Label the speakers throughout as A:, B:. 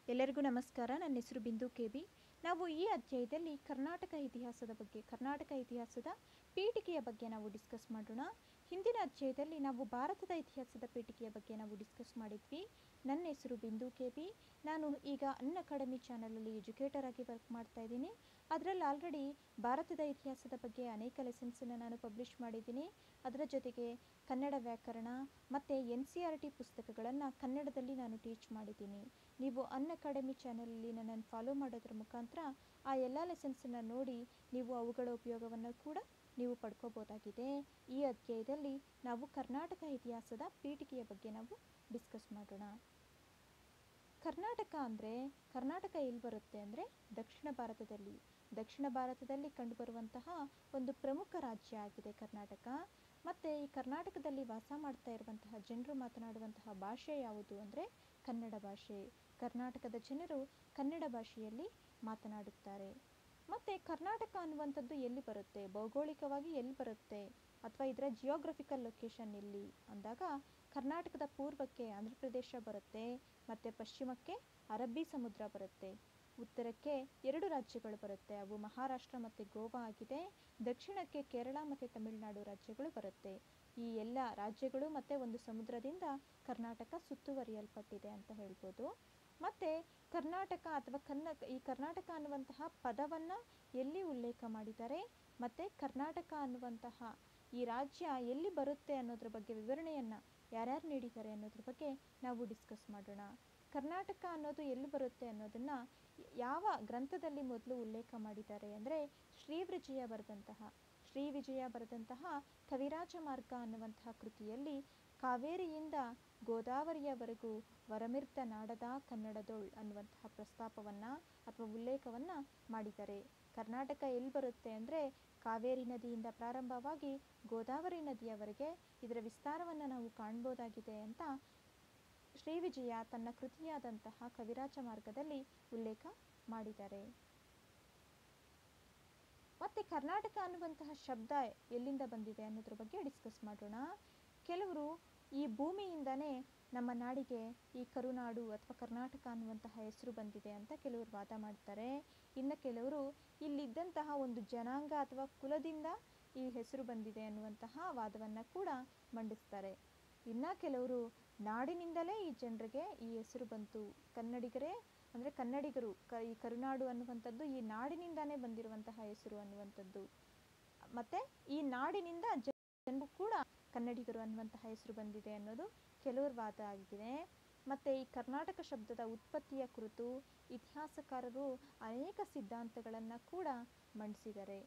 A: ಎಲ್ಲರಿಗೂ ನಮಸ್ಕಾರ ನನ್ನ ಹೆಸರು ಬಿಂದು ಕೆ ಬಿ ನಾವು ಈ ಅಧ್ಯಾಯದಲ್ಲಿ ಕರ್ನಾಟಕ ಇತಿಹಾಸದ ಬಗ್ಗೆ ಕರ್ನಾಟಕ ಇತಿಹಾಸದ ಪೀಠಿಕೆಯ ಬಗ್ಗೆ ನಾವು ಡಿಸ್ಕಸ್ ಮಾಡೋಣ ಹಿಂದಿನ ಅಧ್ಯಾಯದಲ್ಲಿ ನಾವು ಭಾರತದ ಇತಿಹಾಸದ ಪೀಠಿಕೆಯ ಬಗ್ಗೆ ನಾವು ಡಿಸ್ಕಸ್ ಮಾಡಿದ್ವಿ ನನ್ನ ಹೆಸರು ಬಿಂದು ಕೆ ಬಿ ನಾನು ಈಗ ಅನ್ ಅಕಾಡೆಮಿ ಚಾನಲಲ್ಲಿ ಎಜುಕೇಟರ್ ಆಗಿ ವರ್ಕ್ ಮಾಡ್ತಾ ಇದ್ದೀನಿ ಅದರಲ್ಲಿ ಆಲ್ರೆಡಿ ಭಾರತದ ಇತಿಹಾಸದ ಬಗ್ಗೆ ಅನೇಕ ಲೆಸನ್ಸನ್ನು ನಾನು ಪಬ್ಲಿಷ್ ಮಾಡಿದ್ದೀನಿ ಅದರ ಜೊತೆಗೆ ಕನ್ನಡ ವ್ಯಾಕರಣ ಮತ್ತು ಎನ್ ಸಿ ಆರ್ ಟಿ ಪುಸ್ತಕಗಳನ್ನು ಕನ್ನಡದಲ್ಲಿ ನಾನು ಟೀಚ್ ಮಾಡಿದ್ದೀನಿ ನೀವು ಅನ್ ಅಕಾಡೆಮಿ ಚಾನಲಲ್ಲಿ ನನ್ನನ್ನು ಫಾಲೋ ಮಾಡೋದ್ರ ಮುಖಾಂತರ ಆ ಎಲ್ಲ ಲೆಸನ್ಸನ್ನು ನೋಡಿ ನೀವು ಅವುಗಳ ಉಪಯೋಗವನ್ನು ಕೂಡ ನೀವು ಪಡ್ಕೋಬೋದಾಗಿದೆ ಈ ಅಧ್ಯಾಯದಲ್ಲಿ ನಾವು ಕರ್ನಾಟಕ ಇತಿಹಾಸದ ಪೀಠಿಕೆಯ ಬಗ್ಗೆ ನಾವು ಡಿಸ್ಕಸ್ ಮಾಡೋಣ ಕರ್ನಾಟಕ ಅಂದರೆ ಕರ್ನಾಟಕ ಎಲ್ಲಿ ಬರುತ್ತೆ ಅಂದರೆ ದಕ್ಷಿಣ ಭಾರತದಲ್ಲಿ ದಕ್ಷಿಣ ಭಾರತದಲ್ಲಿ ಕಂಡುಬರುವಂತಹ ಒಂದು ಪ್ರಮುಖ ರಾಜ್ಯ ಆಗಿದೆ ಕರ್ನಾಟಕ ಮತ್ತು ಈ ಕರ್ನಾಟಕದಲ್ಲಿ ವಾಸ ಮಾಡ್ತಾ ಇರುವಂತಹ ಜನರು ಮಾತನಾಡುವಂತಹ ಭಾಷೆ ಯಾವುದು ಅಂದರೆ ಕನ್ನಡ ಭಾಷೆ ಕರ್ನಾಟಕದ ಜನರು ಕನ್ನಡ ಭಾಷೆಯಲ್ಲಿ ಮಾತನಾಡುತ್ತಾರೆ ಮತ್ತು ಕರ್ನಾಟಕ ಅನ್ನುವಂಥದ್ದು ಎಲ್ಲಿ ಬರುತ್ತೆ ಭೌಗೋಳಿಕವಾಗಿ ಎಲ್ಲಿ ಬರುತ್ತೆ ಅಥವಾ ಇದರ ಜಿಯೋಗ್ರಫಿಕಲ್ ಲೊಕೇಶನ್ ಎಲ್ಲಿ ಅಂದಾಗ ಕರ್ನಾಟಕದ ಪೂರ್ವಕ್ಕೆ ಆಂಧ್ರ ಪ್ರದೇಶ ಬರುತ್ತೆ ಮತ್ತು ಪಶ್ಚಿಮಕ್ಕೆ ಅರಬ್ಬಿ ಸಮುದ್ರ ಬರುತ್ತೆ ಉತ್ತರಕ್ಕೆ ಎರಡು ರಾಜ್ಯಗಳು ಬರುತ್ತೆ ಅವು ಮಹಾರಾಷ್ಟ್ರ ಮತ್ತು ಗೋವಾ ಆಗಿದೆ ದಕ್ಷಿಣಕ್ಕೆ ಕೇರಳ ಮತ್ತು ತಮಿಳುನಾಡು ರಾಜ್ಯಗಳು ಬರುತ್ತೆ ಈ ಎಲ್ಲ ರಾಜ್ಯಗಳು ಮತ್ತು ಒಂದು ಸಮುದ್ರದಿಂದ ಕರ್ನಾಟಕ ಸುತ್ತುವರಿಯಲ್ಪಟ್ಟಿದೆ ಅಂತ ಹೇಳ್ಬೋದು ಮತ್ತು ಕರ್ನಾಟಕ ಅಥವಾ ಕನ್ನ ಈ ಕರ್ನಾಟಕ ಅನ್ನುವಂತಹ ಪದವನ್ನು ಎಲ್ಲಿ ಉಲ್ಲೇಖ ಮಾಡಿದ್ದಾರೆ ಮತ್ತು ಕರ್ನಾಟಕ ಅನ್ನುವಂತಹ ಈ ರಾಜ್ಯ ಎಲ್ಲಿ ಬರುತ್ತೆ ಅನ್ನೋದ್ರ ಬಗ್ಗೆ ವಿವರಣೆಯನ್ನು ಯಾರ್ಯಾರು ನೀಡಿದ್ದಾರೆ ಅನ್ನೋದ್ರ ಬಗ್ಗೆ ನಾವು ಡಿಸ್ಕಸ್ ಮಾಡೋಣ ಕರ್ನಾಟಕ ಅನ್ನೋದು ಎಲ್ಲಿ ಬರುತ್ತೆ ಅನ್ನೋದನ್ನು ಯಾವ ಗ್ರಂಥದಲ್ಲಿ ಮೊದಲು ಉಲ್ಲೇಖ ಮಾಡಿದ್ದಾರೆ ಅಂದರೆ ಶ್ರೀ ವಿಜಯ ಬರೆದಂತಹ ಶ್ರೀ ವಿಜಯ ಬರೆದಂತಹ ಕವಿರಾಜ ಮಾರ್ಗ ಅನ್ನುವಂತಹ ಕೃತಿಯಲ್ಲಿ ಕಾವೇರಿಯಿಂದ ಗೋದಾವರಿಯವರೆಗೂ ವರಮಿರ್ತ ನಾಡದ ಕನ್ನಡದೊಳ್ ಅನ್ನುವಂತಹ ಪ್ರಸ್ತಾಪವನ್ನು ಅಥವಾ ಉಲ್ಲೇಖವನ್ನು ಮಾಡಿದ್ದಾರೆ ಕರ್ನಾಟಕ ಎಲ್ಲಿ ಬರುತ್ತೆ ಅಂದರೆ ಕಾವೇರಿ ನದಿಯಿಂದ ಪ್ರಾರಂಭವಾಗಿ ಗೋದಾವರಿ ನದಿಯವರೆಗೆ ಇದರ ವಿಸ್ತಾರವನ್ನು ನಾವು ಕಾಣ್ಬೋದಾಗಿದೆ ಅಂತ ಶ್ರೀ ವಿಜಯ ತನ್ನ ಕೃತಿಯಾದಂತಹ ಕವಿರಾಜ ಮಾರ್ಗದಲ್ಲಿ ಉಲ್ಲೇಖ ಮಾಡಿದ್ದಾರೆ ಮತ್ತು ಕರ್ನಾಟಕ ಅನ್ನುವಂತಹ ಶಬ್ದ ಎಲ್ಲಿಂದ ಬಂದಿದೆ ಅನ್ನೋದ್ರ ಬಗ್ಗೆ ಡಿಸ್ಕಸ್ ಮಾಡೋಣ ಕೆಲವರು ಈ ಭೂಮಿಯಿಂದನೇ ನಮ್ಮ ನಾಡಿಗೆ ಈ ಕರುನಾಡು ಅಥವಾ ಕರ್ನಾಟಕ ಅನ್ನುವಂತಹ ಹೆಸರು ಬಂದಿದೆ ಅಂತ ಕೆಲವರು ವಾದ ಮಾಡ್ತಾರೆ ಇನ್ನು ಕೆಲವರು ಇಲ್ಲಿದ್ದಂತಹ ಒಂದು ಜನಾಂಗ ಅಥವಾ ಕುಲದಿಂದ ಈ ಹೆಸರು ಬಂದಿದೆ ಅನ್ನುವಂತಹ ವಾದವನ್ನು ಕೂಡ ಮಂಡಿಸ್ತಾರೆ ಇನ್ನು ಕೆಲವರು ನಾಡಿನಿಂದಲೇ ಈ ಜನರಿಗೆ ಈ ಹೆಸರು ಬಂತು ಕನ್ನಡಿಗರೇ ಅಂದರೆ ಕನ್ನಡಿಗರು ಕ ಈ ಕರುನಾಡು ಅನ್ನುವಂಥದ್ದು ಈ ನಾಡಿನಿಂದಾನೇ ಬಂದಿರುವಂತಹ ಹೆಸರು ಅನ್ನುವಂಥದ್ದು ಮತ್ತು ಈ ನಾಡಿನಿಂದ ಜನರು ಕೂಡ ಕನ್ನಡಿಗರು ಅನ್ನುವಂತಹ ಹೆಸರು ಬಂದಿದೆ ಅನ್ನೋದು ಕೆಲವರ ವಾದ ಆಗಿದೆ ಮತ್ತು ಈ ಕರ್ನಾಟಕ ಶಬ್ದದ ಉತ್ಪತ್ತಿಯ ಕುರಿತು ಇತಿಹಾಸಕಾರರು ಅನೇಕ ಸಿದ್ಧಾಂತಗಳನ್ನು ಕೂಡ ಮಂಡಿಸಿದ್ದಾರೆ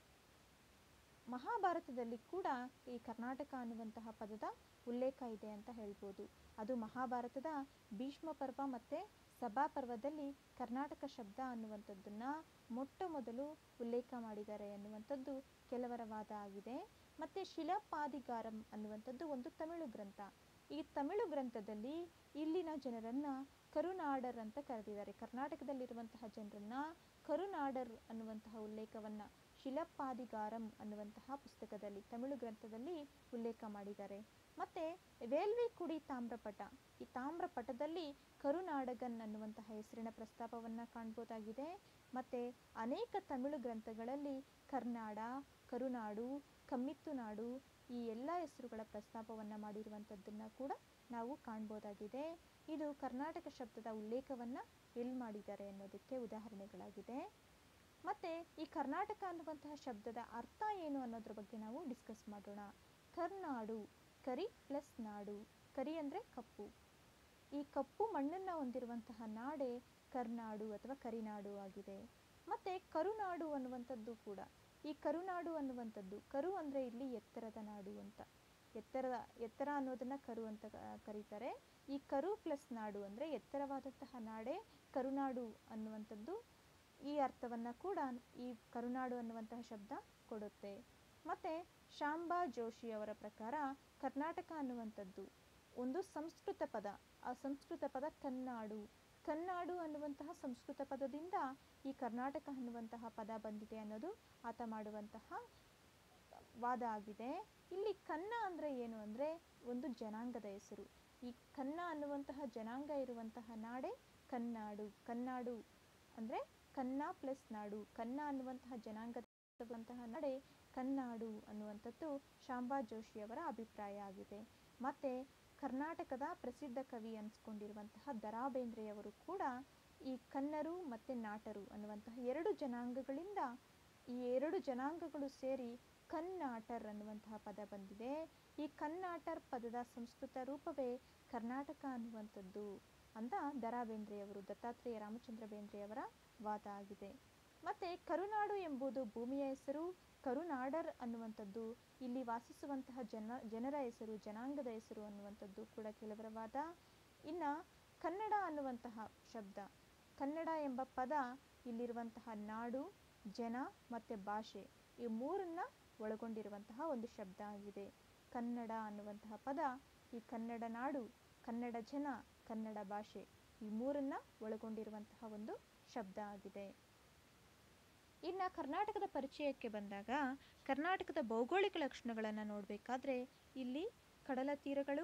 A: ಮಹಾಭಾರತದಲ್ಲಿ ಕೂಡ ಈ ಕರ್ನಾಟಕ ಅನ್ನುವಂತಹ ಪದದ ಉಲ್ಲೇಖ ಇದೆ ಅಂತ ಹೇಳ್ಬೋದು ಅದು ಮಹಾಭಾರತದ ಭೀಷ್ಮ ಪರ್ವ ಮತ್ತು ಸಭಾ ಪರ್ವದಲ್ಲಿ ಕರ್ನಾಟಕ ಶಬ್ದ ಅನ್ನುವಂಥದ್ದನ್ನು ಮೊಟ್ಟ ಮೊದಲು ಉಲ್ಲೇಖ ಮಾಡಿದ್ದಾರೆ ಅನ್ನುವಂಥದ್ದು ಕೆಲವರ ವಾದ ಆಗಿದೆ ಮತ್ತು ಶಿಲಾಪಾದಿಗಾರಂ ಅನ್ನುವಂಥದ್ದು ಒಂದು ತಮಿಳು ಗ್ರಂಥ ಈ ತಮಿಳು ಗ್ರಂಥದಲ್ಲಿ ಇಲ್ಲಿನ ಜನರನ್ನು ಕರುನಾಡರ್ ಅಂತ ಕರೆದಿದ್ದಾರೆ ಕರ್ನಾಟಕದಲ್ಲಿರುವಂತಹ ಜನರನ್ನು ಕರುನಾಡರ್ ಅನ್ನುವಂತಹ ಉಲ್ಲೇಖವನ್ನು ಶಿಲಪಾದಿಗಾರಂ ಅನ್ನುವಂತಹ ಪುಸ್ತಕದಲ್ಲಿ ತಮಿಳು ಗ್ರಂಥದಲ್ಲಿ ಉಲ್ಲೇಖ ಮಾಡಿದ್ದಾರೆ ಮತ್ತು ವೇಲ್ವಿ ಕುಡಿ ತಾಮ್ರಪಟ ಈ ತಾಮ್ರಪಟದಲ್ಲಿ ಕರುನಾಡಗನ್ ಅನ್ನುವಂತಹ ಹೆಸರಿನ ಪ್ರಸ್ತಾಪವನ್ನು ಕಾಣ್ಬೋದಾಗಿದೆ ಮತ್ತು ಅನೇಕ ತಮಿಳು ಗ್ರಂಥಗಳಲ್ಲಿ ಕರ್ನಾಡ ಕರುನಾಡು ಕಮ್ಮಿತ್ತು ನಾಡು ಈ ಎಲ್ಲ ಹೆಸರುಗಳ ಪ್ರಸ್ತಾಪವನ್ನು ಮಾಡಿರುವಂಥದ್ದನ್ನು ಕೂಡ ನಾವು ಕಾಣ್ಬೋದಾಗಿದೆ ಇದು ಕರ್ನಾಟಕ ಶಬ್ದದ ಉಲ್ಲೇಖವನ್ನು ಎಲ್ಲಿ ಮಾಡಿದ್ದಾರೆ ಅನ್ನೋದಕ್ಕೆ ಉದಾಹರಣೆಗಳಾಗಿದೆ ಮತ್ತು ಈ ಕರ್ನಾಟಕ ಅನ್ನುವಂತಹ ಶಬ್ದದ ಅರ್ಥ ಏನು ಅನ್ನೋದ್ರ ಬಗ್ಗೆ ನಾವು ಡಿಸ್ಕಸ್ ಮಾಡೋಣ ಕರ್ನಾಡು ಕರಿ ಪ್ಲಸ್ ನಾಡು ಕರಿ ಅಂದರೆ ಕಪ್ಪು ಈ ಕಪ್ಪು ಮಣ್ಣನ್ನು ಹೊಂದಿರುವಂತಹ ನಾಡೇ ಕರ್ನಾಡು ಅಥವಾ ಕರಿನಾಡು ಆಗಿದೆ ಮತ್ತು ಕರುನಾಡು ಅನ್ನುವಂಥದ್ದು ಕೂಡ ಈ ಕರುನಾಡು ಅನ್ನುವಂಥದ್ದು ಕರು ಅಂದರೆ ಇಲ್ಲಿ ಎತ್ತರದ ನಾಡು ಅಂತ ಎತ್ತರದ ಎತ್ತರ ಅನ್ನೋದನ್ನು ಕರು ಅಂತ ಕರೀತಾರೆ ಈ ಕರು ಪ್ಲಸ್ ನಾಡು ಅಂದರೆ ಎತ್ತರವಾದಂತಹ ನಾಡೇ ಕರುನಾಡು ಅನ್ನುವಂಥದ್ದು ಈ ಅರ್ಥವನ್ನು ಕೂಡ ಈ ಕರುನಾಡು ಅನ್ನುವಂತಹ ಶಬ್ದ ಕೊಡುತ್ತೆ ಮತ್ತು ಶಾಂಬಾ ಜೋಶಿ ಅವರ ಪ್ರಕಾರ ಕರ್ನಾಟಕ ಅನ್ನುವಂಥದ್ದು ಒಂದು ಸಂಸ್ಕೃತ ಪದ ಆ ಸಂಸ್ಕೃತ ಪದ ಕನ್ನಾಡು ಕನ್ನಾಡು ಅನ್ನುವಂತಹ ಸಂಸ್ಕೃತ ಪದದಿಂದ ಈ ಕರ್ನಾಟಕ ಅನ್ನುವಂತಹ ಪದ ಬಂದಿದೆ ಅನ್ನೋದು ಆತ ಮಾಡುವಂತಹ ವಾದ ಆಗಿದೆ ಇಲ್ಲಿ ಕನ್ನ ಅಂದರೆ ಏನು ಅಂದರೆ ಒಂದು ಜನಾಂಗದ ಹೆಸರು ಈ ಕನ್ನ ಅನ್ನುವಂತಹ ಜನಾಂಗ ಇರುವಂತಹ ನಾಡೇ ಕನ್ನಾಡು ಕನ್ನಾಡು ಅಂದರೆ ಕನ್ನ ಪ್ಲಸ್ ನಾಡು ಕನ್ನ ಅನ್ನುವಂತಹ ಜನಾಂಗದಂತಹ ನಾಡೇ ಕನ್ನಾಡು ಅನ್ನುವಂಥದ್ದು ಶಾಂಬಾ ಜೋಶಿಯವರ ಅಭಿಪ್ರಾಯ ಆಗಿದೆ ಮತ್ತು ಕರ್ನಾಟಕದ ಪ್ರಸಿದ್ಧ ಕವಿ ಅನಿಸ್ಕೊಂಡಿರುವಂತಹ ದರಾ ಬೇಂದ್ರೆಯವರು ಕೂಡ ಈ ಕನ್ನರು ಮತ್ತು ನಾಟರು ಅನ್ನುವಂತಹ ಎರಡು ಜನಾಂಗಗಳಿಂದ ಈ ಎರಡು ಜನಾಂಗಗಳು ಸೇರಿ ಕನ್ನಾಟರ್ ಅನ್ನುವಂತಹ ಪದ ಬಂದಿದೆ ಈ ಕನ್ನಾಟರ್ ಪದದ ಸಂಸ್ಕೃತ ರೂಪವೇ ಕರ್ನಾಟಕ ಅನ್ನುವಂಥದ್ದು ಅಂತ ದರಾ ಬೇಂದ್ರೆಯವರು ದತ್ತಾತ್ರೇಯ ರಾಮಚಂದ್ರ ಬೇಂದ್ರೆಯವರ ವಾದ ಆಗಿದೆ ಮತ್ತು ಕರುನಾಡು ಎಂಬುದು ಭೂಮಿಯ ಹೆಸರು ಕರುನಾಡರ್ ಅನ್ನುವಂಥದ್ದು ಇಲ್ಲಿ ವಾಸಿಸುವಂತಹ ಜನ ಜನರ ಹೆಸರು ಜನಾಂಗದ ಹೆಸರು ಅನ್ನುವಂಥದ್ದು ಕೂಡ ಕೆಲವರ ವಾದ ಇನ್ನು ಕನ್ನಡ ಅನ್ನುವಂತಹ ಶಬ್ದ ಕನ್ನಡ ಎಂಬ ಪದ ಇಲ್ಲಿರುವಂತಹ ನಾಡು ಜನ ಮತ್ತು ಭಾಷೆ ಈ ಮೂರನ್ನ ಒಳಗೊಂಡಿರುವಂತಹ ಒಂದು ಶಬ್ದ ಆಗಿದೆ ಕನ್ನಡ ಅನ್ನುವಂತಹ ಪದ ಈ ಕನ್ನಡ ನಾಡು ಕನ್ನಡ ಜನ ಕನ್ನಡ ಭಾಷೆ ಈ ಮೂರನ್ನ ಒಳಗೊಂಡಿರುವಂತಹ ಒಂದು ಶಬ್ದ ಆಗಿದೆ ಇನ್ನು ಕರ್ನಾಟಕದ ಪರಿಚಯಕ್ಕೆ ಬಂದಾಗ ಕರ್ನಾಟಕದ ಭೌಗೋಳಿಕ ಲಕ್ಷಣಗಳನ್ನು ನೋಡಬೇಕಾದ್ರೆ ಇಲ್ಲಿ ಕಡಲ ತೀರಗಳು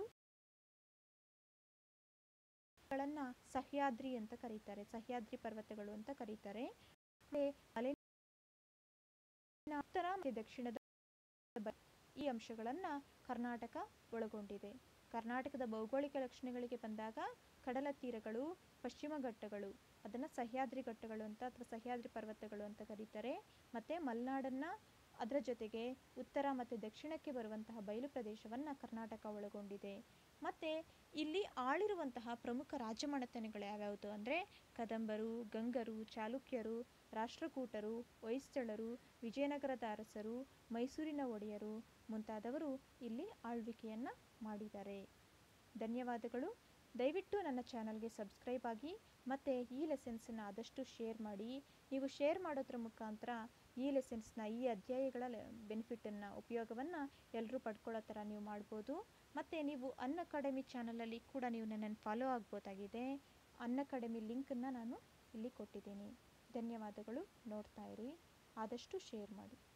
A: ಗಳನ್ನ ಸಹ್ಯಾದ್ರಿ ಅಂತ ಕರೀತಾರೆ ಸಹ್ಯಾದ್ರಿ ಪರ್ವತಗಳು ಅಂತ ಕರೀತಾರೆ ಮಲೆ ಉತ್ತರ ಮತ್ತು ದಕ್ಷಿಣದ ಈ ಅಂಶಗಳನ್ನ ಕರ್ನಾಟಕ ಒಳಗೊಂಡಿದೆ ಕರ್ನಾಟಕದ ಭೌಗೋಳಿಕ ಲಕ್ಷಣಗಳಿಗೆ ಬಂದಾಗ ಕಡಲ ತೀರಗಳು ಪಶ್ಚಿಮ ಘಟ್ಟಗಳು ಅದನ್ನು ಸಹ್ಯಾದ್ರಿ ಘಟ್ಟಗಳು ಅಂತ ಅಥವಾ ಸಹ್ಯಾದ್ರಿ ಪರ್ವತಗಳು ಅಂತ ಕರೀತಾರೆ ಮತ್ತು ಮಲೆನಾಡನ್ನು ಅದರ ಜೊತೆಗೆ ಉತ್ತರ ಮತ್ತು ದಕ್ಷಿಣಕ್ಕೆ ಬರುವಂತಹ ಬಯಲು ಪ್ರದೇಶವನ್ನು ಕರ್ನಾಟಕ ಒಳಗೊಂಡಿದೆ ಮತ್ತು ಇಲ್ಲಿ ಆಳಿರುವಂತಹ ಪ್ರಮುಖ ರಾಜಮನೆತನಗಳು ಯಾವ್ಯಾವುದು ಅಂದರೆ ಕದಂಬರು ಗಂಗರು ಚಾಲುಕ್ಯರು ರಾಷ್ಟ್ರಕೂಟರು ಹೊಯ್ಸಳರು ವಿಜಯನಗರದ ಅರಸರು ಮೈಸೂರಿನ ಒಡೆಯರು ಮುಂತಾದವರು ಇಲ್ಲಿ ಆಳ್ವಿಕೆಯನ್ನು ಮಾಡಿದ್ದಾರೆ ಧನ್ಯವಾದಗಳು ದಯವಿಟ್ಟು ನನ್ನ ಚಾನಲ್ಗೆ ಸಬ್ಸ್ಕ್ರೈಬ್ ಆಗಿ ಮತ್ತು ಈ ಲೆಸನ್ಸನ್ನು ಆದಷ್ಟು ಶೇರ್ ಮಾಡಿ ನೀವು ಶೇರ್ ಮಾಡೋದ್ರ ಮುಖಾಂತರ ಈ ಲೆಸನ್ಸ್ನ ಈ ಅಧ್ಯಾಯಗಳ ಬೆನಿಫಿಟನ್ನು ಉಪಯೋಗವನ್ನು ಎಲ್ಲರೂ ಪಡ್ಕೊಳ್ಳೋ ಥರ ನೀವು ಮಾಡ್ಬೋದು ಮತ್ತು ನೀವು ಅನ್ ಅಕಾಡೆಮಿ ಚಾನಲಲ್ಲಿ ಕೂಡ ನೀವು ನನ್ನನ್ನು ಫಾಲೋ ಆಗ್ಬೋದಾಗಿದೆ ಅನ್ ಅಕಾಡೆಮಿ ಲಿಂಕನ್ನು ನಾನು ಇಲ್ಲಿ ಕೊಟ್ಟಿದ್ದೀನಿ ಧನ್ಯವಾದಗಳು ನೋಡ್ತಾ ಇರಿ ಆದಷ್ಟು ಶೇರ್ ಮಾಡಿ